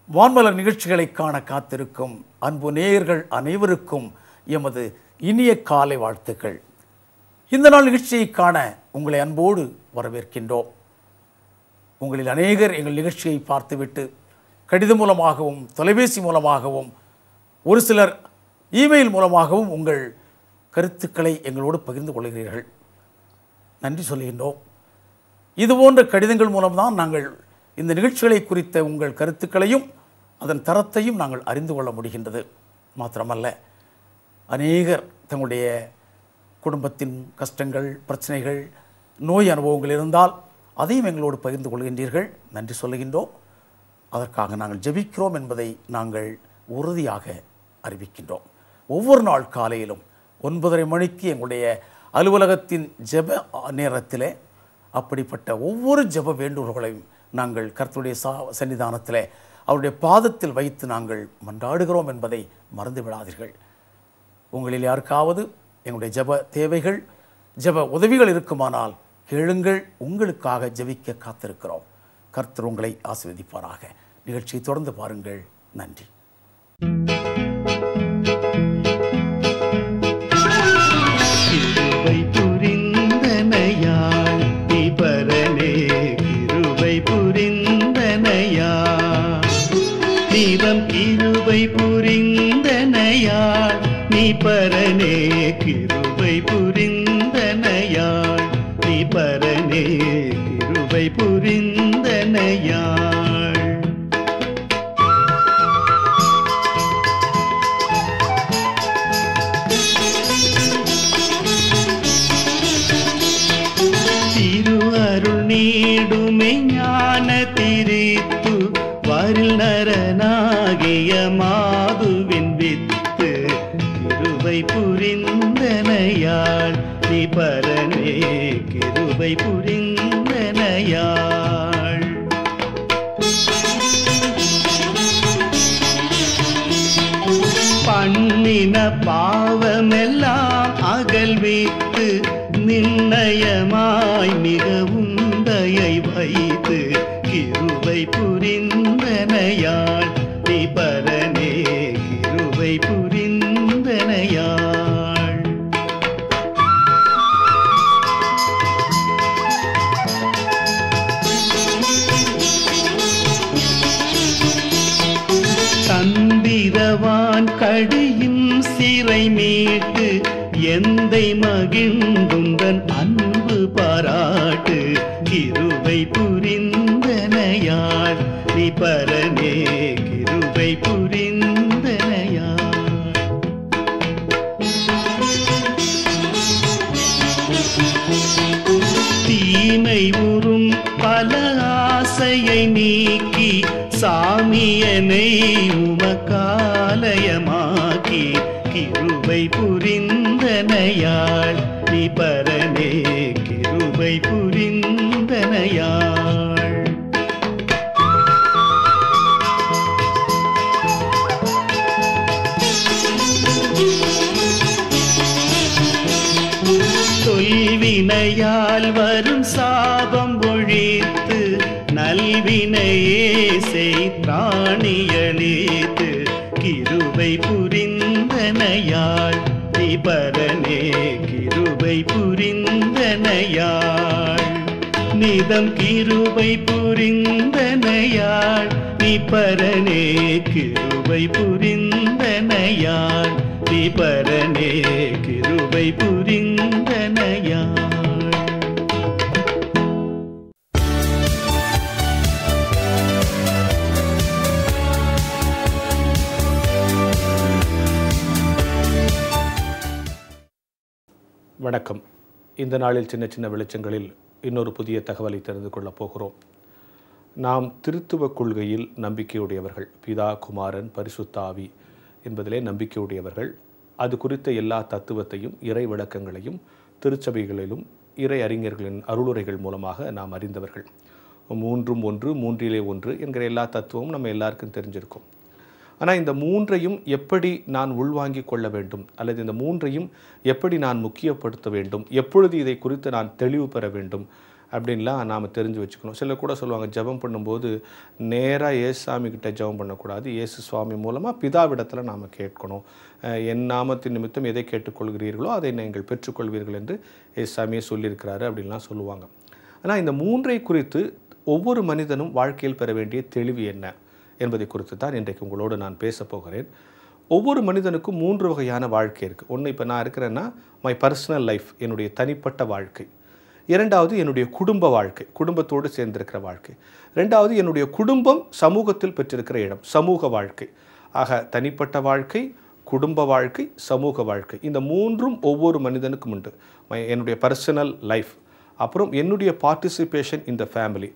வான்மலர் நிகழ்ச்சிகளை காண காத்திருக்கும் அன்பு நேயர்கள் அனைவருக்கும் எமது இனிய காலை வாழ்த்துக்கள் இந்த நாள் நிகழ்ச்சியை காண உங்களை அன்போடு வரவேற்கின்றோம் உங்களில் அநேகர் எங்கள் நிகழ்ச்சியை பார்த்துவிட்டு கடிதம் மூலமாகவும் தொலைபேசி மூலமாகவும் ஒரு சிலர் இமெயில் மூலமாகவும் உங்கள் கருத்துக்களை எங்களோடு பகிர்ந்து கொள்கிறீர்கள் நன்றி சொல்கின்றோம் இதுபோன்ற கடிதங்கள் மூலம்தான் நாங்கள் இந்த நிகழ்ச்சிகளை குறித்த உங்கள் கருத்துக்களையும் அதன் தரத்தையும் நாங்கள் அறிந்து கொள்ள முடிகின்றது மாத்திரமல்ல அநேகர் தங்களுடைய குடும்பத்தின் கஷ்டங்கள் பிரச்சனைகள் நோய் அனுபவங்கள் இருந்தால் அதையும் எங்களோடு பகிர்ந்து கொள்கின்றீர்கள் நன்றி சொல்லுகின்றோம் அதற்காக நாங்கள் ஜெபிக்கிறோம் என்பதை நாங்கள் உறுதியாக அறிவிக்கின்றோம் ஒவ்வொரு நாள் காலையிலும் ஒன்பதரை மணிக்கு எங்களுடைய அலுவலகத்தின் ஜெப நேரத்திலே அப்படிப்பட்ட ஒவ்வொரு ஜெப வேண்டுகோள்களையும் நாங்கள் கர்த்தருடைய சா சன்னிதானத்திலே அவருடைய பாதத்தில் வைத்து நாங்கள் மன்றாடுகிறோம் என்பதை மறந்து விடாதீர்கள் உங்களில் யாருக்காவது எங்களுடைய ஜெப தேவைகள் ஜெப உதவிகள் இருக்குமானால் கேளுங்கள் உங்களுக்காக ஜெபிக்க காத்திருக்கிறோம் கர்த்தர் உங்களை ஆசீர்வதிப்பாராக நிகழ்ச்சியை தொடர்ந்து பாருங்கள் நன்றி கிருபை புரிந்தனையாள் நிபரனே கிருபை புரிந்தனையாள் நிறம் கிருபை புரிந்தனையாள் நிபரனே கிருபை புரிந்தனையாள் நிபரனே கிருபை புரிந்தனையாள் തിരു അരുൾ നീടുമെ ജ്ഞാന തിരിത്തു വരിൽ നരനാകിയ മാധുവിൻ വിത്ത് കിരുബൈ പുരിന്തനയാൾ നിപരനേ കിരുബൈ പുരിന്തനയാൾ பண்ணின பாவமெல்லாம் அகல்வித்து நிர்ணயமாய் மிகவும் தயை வைத்து கிருபை புரிந்தனையாள் நிபரனே கிருபை புரிந்தனையாள் தந்திரவான் கடியும் சிறை மீட்டு எந்தை மகிழ்ந்துந்தன் அன்பு பாராட்டு கிருபை புரிந்தனையாள் நிபரனே கிருபை புரிந்தனையாள் தீமை உறும் பல ஆசையை நீக்கி சாமியனை உமக்காலயமாக்கி கிருபை புரிந்தனையாள் நிபரனே கிருபை புரிந்தனையாள் தொல்வினையால் வரும் சாபம் ஒழித்து நல்வினையே செய்தாணியளித்து கிருபை புரிந்தனையாள் நிபரனே கிருபை புரிந்தனையாள் நிதம் கிருபை புரிந்தனையாள் நிபரனே கிருபை புரிந்தனையாள் நிபரனே கிருபை புரிந்தனையாள் வணக்கம் இந்த நாளில் சின்ன சின்ன வெளிச்சங்களில் இன்னொரு புதிய தகவலை தெரிந்து கொள்ளப் போகிறோம் நாம் திருத்துவ கொள்கையில் நம்பிக்கையுடையவர்கள் பிதா குமாரன் பரிசுத்த ஆவி என்பதிலே நம்பிக்கையுடையவர்கள் அது குறித்த எல்லா தத்துவத்தையும் இறை விளக்கங்களையும் திருச்சபைகளிலும் இறை அறிஞர்களின் அருளுரைகள் மூலமாக நாம் அறிந்தவர்கள் மூன்றும் ஒன்று மூன்றிலே ஒன்று என்கிற எல்லா தத்துவமும் நம்ம எல்லாருக்கும் தெரிஞ்சிருக்கும் ஆனால் இந்த மூன்றையும் எப்படி நான் உள்வாங்கிக் கொள்ள வேண்டும் அல்லது இந்த மூன்றையும் எப்படி நான் முக்கியப்படுத்த வேண்டும் எப்பொழுது இதை குறித்து நான் தெளிவு பெற வேண்டும் அப்படின்லாம் நாம் தெரிஞ்சு வச்சுக்கணும் சிலர் கூட சொல்லுவாங்க ஜெபம் பண்ணும்போது நேராக ஏசாமி கிட்ட ஜெபம் பண்ணக்கூடாது இயேசு சுவாமி மூலமாக பிதாவிடத்தில் நாம் கேட்கணும் அஹ் என் நாமத்தின் நிமித்தம் எதை கேட்டுக்கொள்கிறீர்களோ அதை நீங்கள் பெற்றுக்கொள்வீர்கள் என்று ஏசாமியே சொல்லியிருக்கிறாரு அப்படின்லாம் சொல்லுவாங்க ஆனால் இந்த மூன்றை குறித்து ஒவ்வொரு மனிதனும் வாழ்க்கையில் பெற வேண்டிய தெளிவு என்ன என்பதை குறித்து தான் இன்றைக்கு உங்களோடு நான் பேசப் போகிறேன் ஒவ்வொரு மனிதனுக்கும் மூன்று வகையான வாழ்க்கை இருக்குது ஒன்று இப்போ நான் இருக்கிறேன்னா மை பர்சனல் லைஃப் என்னுடைய தனிப்பட்ட வாழ்க்கை இரண்டாவது என்னுடைய குடும்ப வாழ்க்கை குடும்பத்தோடு சேர்ந்திருக்கிற வாழ்க்கை ரெண்டாவது என்னுடைய குடும்பம் சமூகத்தில் பெற்றிருக்கிற இடம் சமூக வாழ்க்கை ஆக தனிப்பட்ட வாழ்க்கை குடும்ப வாழ்க்கை சமூக வாழ்க்கை இந்த மூன்றும் ஒவ்வொரு மனிதனுக்கும் உண்டு மை- என்னுடைய பர்சனல் லைஃப் அப்புறம் என்னுடைய பார்ட்டிசிபேஷன் இந்த ஃபேமிலி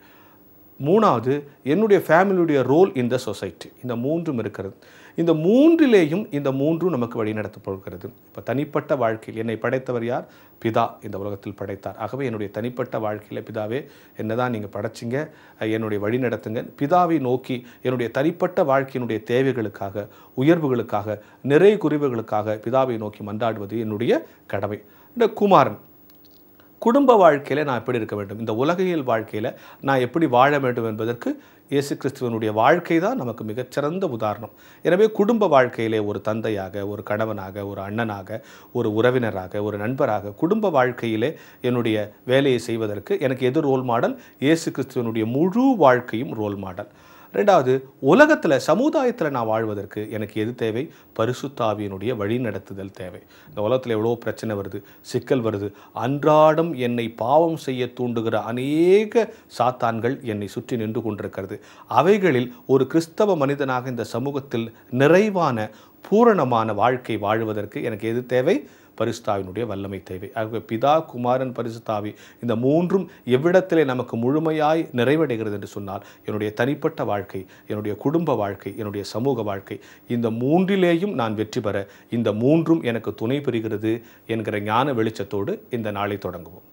மூணாவது என்னுடைய ஃபேமிலியுடைய ரோல் இந்த சொசைட்டி இந்த மூன்றும் இருக்கிறது இந்த மூன்றிலேயும் இந்த மூன்றும் நமக்கு வழிநடத்தப்படுகிறது இப்போ தனிப்பட்ட வாழ்க்கையில் என்னை படைத்தவர் யார் பிதா இந்த உலகத்தில் படைத்தார் ஆகவே என்னுடைய தனிப்பட்ட வாழ்க்கையில் பிதாவே என்னதான் நீங்கள் படைச்சிங்க அஹ் என்னுடைய வழி நடத்துங்க பிதாவை நோக்கி என்னுடைய தனிப்பட்ட வாழ்க்கையினுடைய தேவைகளுக்காக உயர்வுகளுக்காக நிறை குறைவுகளுக்காக பிதாவை நோக்கி மன்றாடுவது என்னுடைய கடமை இந்த குமாரன் குடும்ப வாழ்க்கையில் நான் எப்படி இருக்க வேண்டும் இந்த உலகியல் வாழ்க்கையில் நான் எப்படி வாழ வேண்டும் என்பதற்கு இயேசு கிறிஸ்துவனுடைய வாழ்க்கை தான் நமக்கு மிகச்சிறந்த உதாரணம் எனவே குடும்ப வாழ்க்கையிலே ஒரு தந்தையாக ஒரு கணவனாக ஒரு அண்ணனாக ஒரு உறவினராக ஒரு நண்பராக குடும்ப வாழ்க்கையிலே என்னுடைய வேலையை செய்வதற்கு எனக்கு எது ரோல் மாடல் இயேசு கிறிஸ்துவனுடைய முழு வாழ்க்கையும் ரோல் மாடல் ரெண்டாவது உலகத்தில் சமுதாயத்தில் நான் வாழ்வதற்கு எனக்கு எது தேவை பரிசுத்தாவியினுடைய வழி நடத்துதல் தேவை இந்த உலகத்தில் எவ்வளோ பிரச்சனை வருது சிக்கல் வருது அன்றாடம் என்னை பாவம் செய்ய தூண்டுகிற அநேக சாத்தான்கள் என்னை சுற்றி நின்று கொண்டிருக்கிறது அவைகளில் ஒரு கிறிஸ்தவ மனிதனாக இந்த சமூகத்தில் நிறைவான பூரணமான வாழ்க்கை வாழ்வதற்கு எனக்கு எது தேவை பரிசுத்தாவினுடைய வல்லமை தேவை ஆகவே பிதா குமாரன் பரிசுத்தாவி இந்த மூன்றும் எவ்விடத்திலே நமக்கு முழுமையாய் நிறைவடைகிறது என்று சொன்னால் என்னுடைய தனிப்பட்ட வாழ்க்கை என்னுடைய குடும்ப வாழ்க்கை என்னுடைய சமூக வாழ்க்கை இந்த மூன்றிலேயும் நான் வெற்றி பெற இந்த மூன்றும் எனக்கு துணை பெறுகிறது என்கிற ஞான வெளிச்சத்தோடு இந்த நாளை தொடங்குவோம்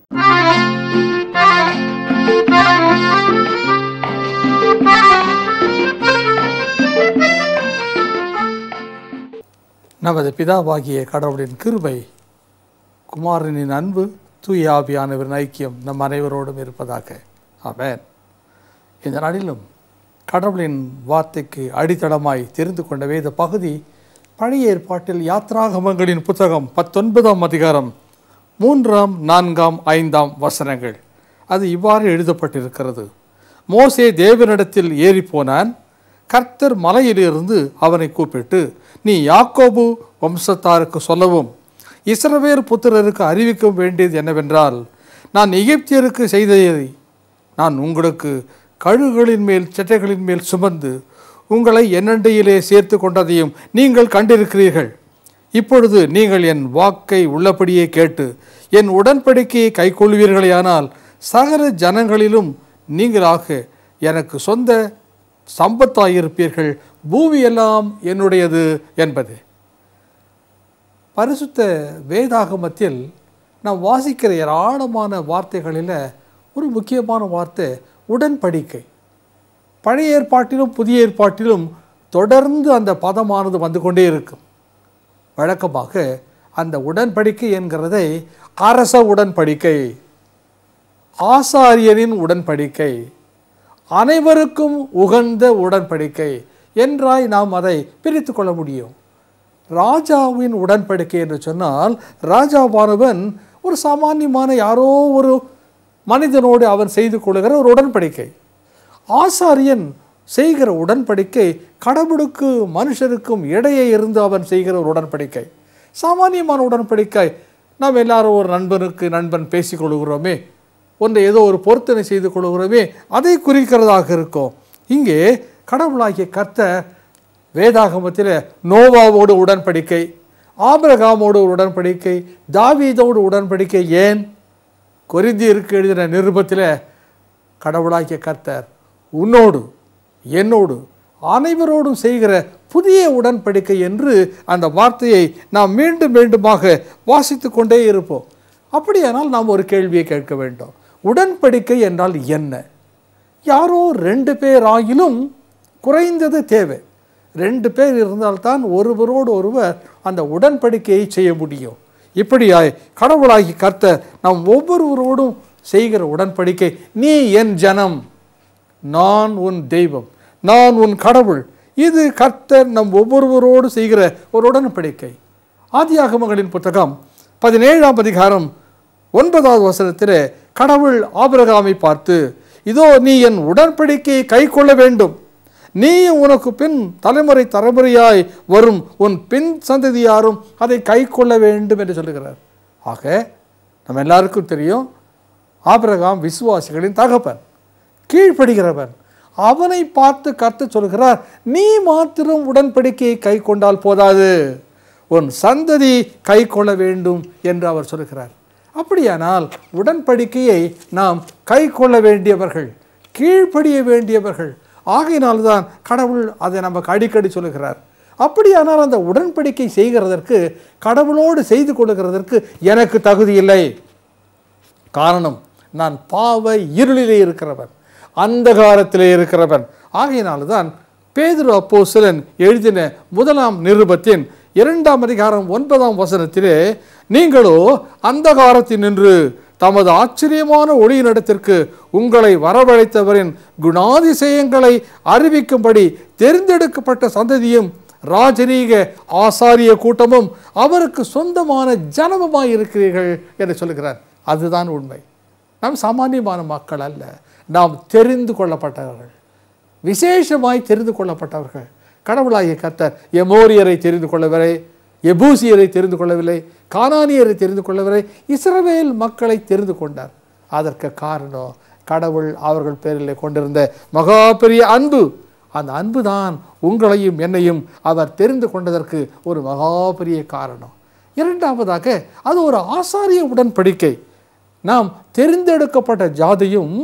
நமது பிதாவாகிய கடவுளின் கிருபை குமாரனின் அன்பு தூய ஆவியானவரின் ஐக்கியம் நம் அனைவரோடும் இருப்பதாக ஆமென் இந்த நாளிலும் கடவுளின் வார்த்தைக்கு அடித்தளமாய் தெரிந்து கொண்ட வேத பகுதி பழைய ஏற்பாட்டில் யாத்ராகமங்களின் புத்தகம் பத்தொன்பதாம் அதிகாரம் மூன்றாம் நான்காம் ஐந்தாம் வசனங்கள் அது இவ்வாறு எழுதப்பட்டிருக்கிறது மோசே தேவனிடத்தில் ஏறிப்போனான் கர்த்தர் மலையிலிருந்து அவனை கூப்பிட்டு நீ யாக்கோபு வம்சத்தாருக்கு சொல்லவும் இஸ்ரவேல் புத்திரருக்கு அறிவிக்க வேண்டியது என்னவென்றால் நான் எகிப்தியருக்கு செய்ததை நான் உங்களுக்கு கழுகுகளின் மேல் சட்டைகளின் மேல் சுமந்து உங்களை என்னண்டையிலே சேர்த்து கொண்டதையும் நீங்கள் கண்டிருக்கிறீர்கள் இப்பொழுது நீங்கள் என் வாக்கை உள்ளபடியே கேட்டு என் உடன்படிக்கையை கைக்கொள்வீர்களேயானால் சகல ஜனங்களிலும் நீங்களாக எனக்கு சொந்த சம்பத்தாயிருப்பீர்கள் பூமியெல்லாம் என்னுடையது என்பது பரிசுத்த வேதாகமத்தில் நாம் வாசிக்கிற ஏராளமான வார்த்தைகளில் ஒரு முக்கியமான வார்த்தை உடன்படிக்கை பழைய ஏற்பாட்டிலும் புதிய ஏற்பாட்டிலும் தொடர்ந்து அந்த பதமானது வந்து கொண்டே இருக்கும் வழக்கமாக அந்த உடன்படிக்கை என்கிறதை அரச உடன்படிக்கை ஆசாரியரின் உடன்படிக்கை அனைவருக்கும் உகந்த உடன்படிக்கை என்றாய் நாம் அதை பிரித்து கொள்ள முடியும் ராஜாவின் உடன்படிக்கை என்று சொன்னால் ராஜாவானவன் ஒரு சாமானியமான யாரோ ஒரு மனிதனோடு அவன் செய்து கொள்கிற ஒரு உடன்படிக்கை ஆசாரியன் செய்கிற உடன்படிக்கை கடவுளுக்கு மனுஷருக்கும் இடையே இருந்து அவன் செய்கிற ஒரு உடன்படிக்கை சாமானியமான உடன்படிக்கை நாம் எல்லாரும் ஒரு நண்பனுக்கு நண்பன் பேசிக் கொள்கிறோமே ஒன்றை ஏதோ ஒரு பொருத்தனை செய்து கொள்கிறோமே அதை குறிக்கிறதாக இருக்கும் இங்கே கடவுளாகிய கர்த்தர் வேதாகமத்தில் நோவாவோடு உடன்படிக்கை ஆபிரகாமோடு ஒரு உடன்படிக்கை தாவீதோடு உடன்படிக்கை ஏன் கொரிந்தியருக்கு எழுதின நிருபத்தில் கடவுளாகிய கர்த்தர் உன்னோடு என்னோடு அனைவரோடும் செய்கிற புதிய உடன்படிக்கை என்று அந்த வார்த்தையை நாம் மீண்டும் மீண்டுமாக வாசித்து கொண்டே இருப்போம் அப்படியானால் நாம் ஒரு கேள்வியை கேட்க வேண்டும் உடன்படிக்கை என்றால் என்ன யாரோ ரெண்டு பேர் ஆகிலும் குறைந்தது தேவை ரெண்டு பேர் இருந்தால்தான் ஒருவரோடு ஒருவர் அந்த உடன்படிக்கையை செய்ய முடியும் இப்படியாய் கடவுளாகி கர்த்தர் நாம் ஒவ்வொருவரோடும் செய்கிற உடன்படிக்கை நீ என் ஜனம் நான் உன் தெய்வம் நான் உன் கடவுள் இது கர்த்தர் நம் ஒவ்வொருவரோடு செய்கிற ஒரு உடன்படிக்கை ஆதியாகமங்களின் புத்தகம் பதினேழாம் அதிகாரம் ஒன்பதாவது வசனத்திலே கடவுள் ஆபிரகாமை பார்த்து இதோ நீ என் உடன்படிக்கையை கை கொள்ள வேண்டும் நீ உனக்கு பின் தலைமுறை தலைமுறையாய் வரும் உன் பின் சந்ததியாரும் அதை கை கொள்ள வேண்டும் என்று சொல்லுகிறார் ஆக நம்ம எல்லாருக்கும் தெரியும் ஆபிரகாம் விசுவாசிகளின் தகப்பன் கீழ்ப்படுகிறவன் அவனை பார்த்து கர்த்த சொல்கிறார் நீ மாத்திரம் உடன்படிக்கையை கை கொண்டால் போதாது உன் சந்ததி கை கொள்ள வேண்டும் என்று அவர் சொல்கிறார் அப்படியானால் உடன்படிக்கையை நாம் கை கொள்ள வேண்டியவர்கள் கீழ்ப்படிய வேண்டியவர்கள் ஆகையினால்தான் கடவுள் அதை நமக்கு அடிக்கடி சொல்லுகிறார் அப்படியானால் அந்த உடன்படிக்கை செய்கிறதற்கு கடவுளோடு செய்து கொள்ளுகிறதற்கு எனக்கு தகுதி இல்லை காரணம் நான் பாவ இருளிலே இருக்கிறவன் அந்தகாரத்திலே இருக்கிறவன் ஆகையினால்தான் பேதுரு அப்போஸ்தலன் எழுதின முதலாம் நிருபத்தின் இரண்டாம் அதிகாரம் ஒன்பதாம் வசனத்திலே நீங்களோ அந்தகாரத்தில் நின்று தமது ஆச்சரியமான ஒளியினிடத்திற்கு உங்களை வரவழைத்தவரின் குணாதிசயங்களை அறிவிக்கும்படி தெரிந்தெடுக்கப்பட்ட சந்ததியும் ராஜரீக ஆசாரிய கூட்டமும் அவருக்கு சொந்தமான ஜனமுமாய் இருக்கிறீர்கள் என்று சொல்கிறார் அதுதான் உண்மை நாம் சாமானியமான மக்கள் அல்ல நாம் தெரிந்து கொள்ளப்பட்டவர்கள் விசேஷமாய் தெரிந்து கொள்ளப்பட்டவர்கள் கடவுளாகிய கர்த்தர் எமோரியரை தெரிந்து கொள்ளவில்லை எபூசியரை தெரிந்து கொள்ளவில்லை கானானியரை தெரிந்து கொள்ளவில்லை இஸ்ரவேல் மக்களை தெரிந்து கொண்டார் அதற்கு காரணம் கடவுள் அவர்கள் பேரில் கொண்டிருந்த மகா பெரிய அன்பு அந்த அன்பு தான் உங்களையும் என்னையும் அவர் தெரிந்து கொண்டதற்கு ஒரு மகா பெரிய காரணம் இரண்டாவதாக அது ஒரு ஆசாரிய உடன்படிக்கை நாம் தெரிந்தெடுக்கப்பட்ட ஜாதியும்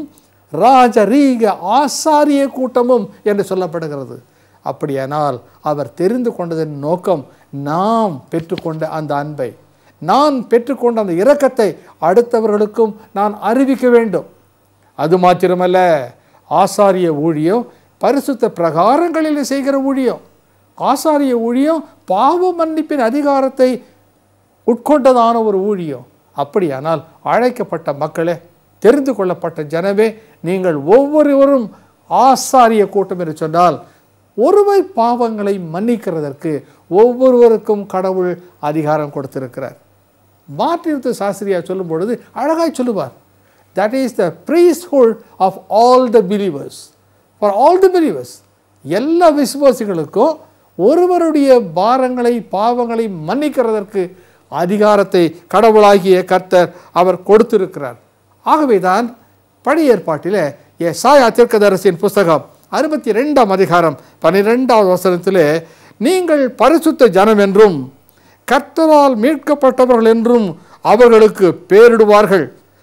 ராஜரீக ஆசாரிய கூட்டமும் என்று சொல்லப்படுகிறது அப்படியானால் அவர் தெரிந்து கொண்டதன் நோக்கம் நாம் பெற்றுக்கொண்ட அந்த அன்பை நான் பெற்றுக்கொண்ட அந்த இரக்கத்தை அடுத்தவர்களுக்கும் நான் அறிவிக்க வேண்டும் அது மாத்திரமல்ல ஆசாரிய ஊழியம் பரிசுத்த பிரகாரங்களில் செய்கிற ஊழியம் ஆசாரிய ஊழியம் பாவ மன்னிப்பின் அதிகாரத்தை உட்கொண்டதான ஒரு ஊழியம் அப்படியானால் அழைக்கப்பட்ட மக்களே தெரிந்து கொள்ளப்பட்ட ஜனமே நீங்கள் ஒவ்வொருவரும் ஆசாரிய கூட்டம் என்று சொன்னால் ஒருவர் பாவங்களை மன்னிக்கிறதற்கு ஒவ்வொருவருக்கும் கடவுள் அதிகாரம் கொடுத்திருக்கிறார் மாற்றிருத்த சாஸ்திரியா சொல்லும் பொழுது அழகாய் சொல்லுவார் that is the priesthood of all the believers for all the believers எல்லா விசுவாசிகளுக்கும் ஒருவருடைய பாரங்களை பாவங்களை மன்னிக்கிறதற்கு அதிகாரத்தை கடவுளாகிய கர்த்தர் அவர் கொடுத்திருக்கிறார் ஆகவேதான் பழைய ஏற்பாட்டில் சாயா தீர்க்கதரசின் புஸ்தகம் அறுபத்தி ரெண்டாம் அதிகாரம் பன்னிரெண்டாவது வசனத்திலே நீங்கள் பரிசுத்த ஜனம் என்றும் கர்த்தரால் மீட்கப்பட்டவர்கள் என்றும் அவர்களுக்கு பேரிடுவார்கள்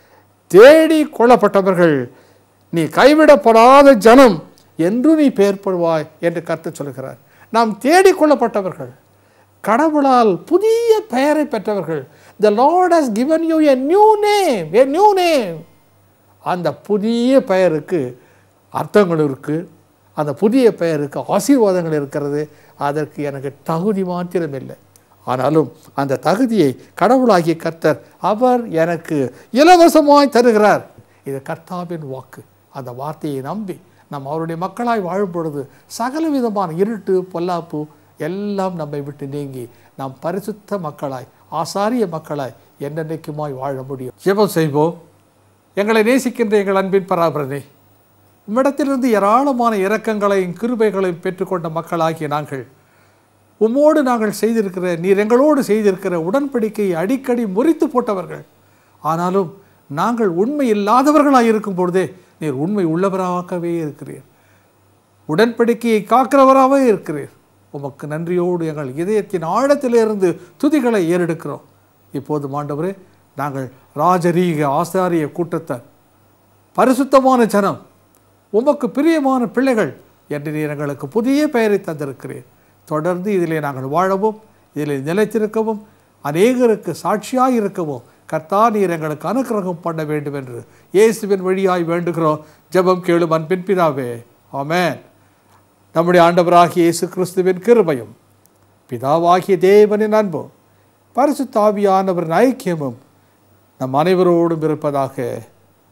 தேடி கொள்ளப்பட்டவர்கள் நீ கைவிடப்படாத ஜனம் என்று நீ பெயர்படுவாய் என்று கர்த்தர் சொல்கிறார் நாம் தேடிக் கொள்ளப்பட்டவர்கள் கடவுளால் புதிய பெயரை பெற்றவர்கள் the Lord has given you a new name a new name அந்த புதிய பெயருக்கு அர்த்தங்கள் இருக்குது அந்த புதிய பெயருக்கு ஆசீர்வாதங்கள் இருக்கிறது அதற்கு எனக்கு தகுதி மாத்திரம் இல்லை ஆனாலும் அந்த தகுதியை கடவுளாகிய கர்த்தர் அவர் எனக்கு இலவசமாய் தருகிறார் இது கர்த்தாவின் வாக்கு அந்த வார்த்தையை நம்பி நாம் அவருடைய மக்களாய் வாழும் பொழுது சகல விதமான இருட்டு பொல்லாப்பு எல்லாம் நம்மை விட்டு நீங்கி நாம் பரிசுத்த மக்களாய் ஆசாரிய மக்களாய் என்னென்னைக்குமாய் வாழ முடியும் ஜெபம் செய்வோம் எங்களை நேசிக்கின்ற எங்கள் அன்பின் பராபரனே உம்மிடத்திலிருந்து ஏராளமான இரக்கங்களையும் கிருபைகளையும் பெற்றுக்கொண்ட மக்களாகிய நாங்கள் உம்மோடு நாங்கள் செய்திருக்கிற நீர் எங்களோடு செய்திருக்கிற உடன்படிக்கையை அடிக்கடி முறித்து போட்டவர்கள் ஆனாலும் நாங்கள் உண்மை இல்லாதவர்களாக இருக்கும் பொழுதே நீர் உண்மை உள்ளவராகவே இருக்கிறீர் உடன்படிக்கையை காக்கிறவராகவே இருக்கிறீர் உமக்கு நன்றியோடு எங்கள் இதயத்தின் ஆழத்திலிருந்து துதிகளை ஏறெடுக்கிறோம் இப்போது மாண்டவரே நாங்கள் ராஜரீக ஆசாரிய கூட்டத்தார் பரிசுத்தமான ஜனம் உமக்கு பிரியமான பிள்ளைகள் என்று நீர் எங்களுக்கு புதிய பெயரை தந்திருக்கிறீர் தொடர்ந்து இதிலே நாங்கள் வாழவும் இதில் நிலைத்திருக்கவும் அநேகருக்கு சாட்சியாய் இருக்கவும் கர்த்தா நீர் எங்களுக்கு அனுக்கிரகம் பண்ண வேண்டும் என்று இயேசுவின் வழியாய் வேண்டுகிறோம் ஜெபம் கேளும் அன்பின் பிதாவே ஆமென் நம்முடைய ஆண்டவராகிய இயேசு கிறிஸ்துவின் கிருபையும் பிதாவாகிய தேவனின் அன்பும் பரிசுத்தாவியானவரின் ஐக்கியமும் நம் அனைவரோடும் இருப்பதாக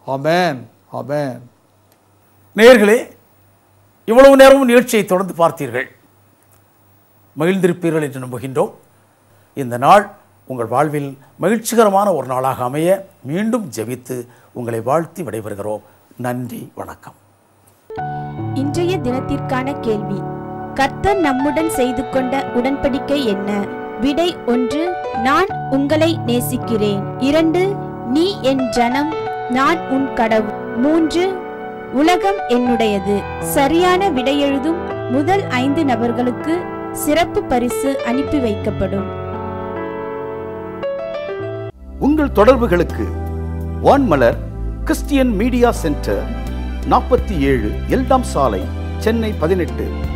ஆமென் ஆமென் நேயர்களே இவ்வளவு நேரமும் நிகழ்ச்சியை தொடர்ந்து பார்த்தீர்கள் மகிழ்ந்திருப்பீர்கள் என்று நம்புகின்றோம் இந்த நாள் உங்கள் வாழ்வில் மகிழ்ச்சிகரமான ஒரு நாளாக அமைய மீண்டும் ஜெபித்து உங்களை வாழ்த்தி விடைபெறுகிறோம் நன்றி வணக்கம் இன்றைய தினத்திற்கான கேள்வி கர்த்தர் நம்முடன் செய்து கொண்ட உடன்படிக்கை என்ன விடை ஒன்று நான் உங்களை நேசிக்கிறேன் இரண்டு நீ என் ஜனம் நான் உன் கடவுள் மூன்று உலகம் என்னுடையது சரியான விடையெழுதும் முதல் ஐந்து நபர்களுக்கு சிறப்பு பரிசு அனுப்பி வைக்கப்படும் உங்கள் தொடர்புகளுக்கு வான்மலர் கிறிஸ்டியன் மீடியா சென்டர் நாற்பத்தி ஏழு எல்டாம் சாலை சென்னை பதினெட்டு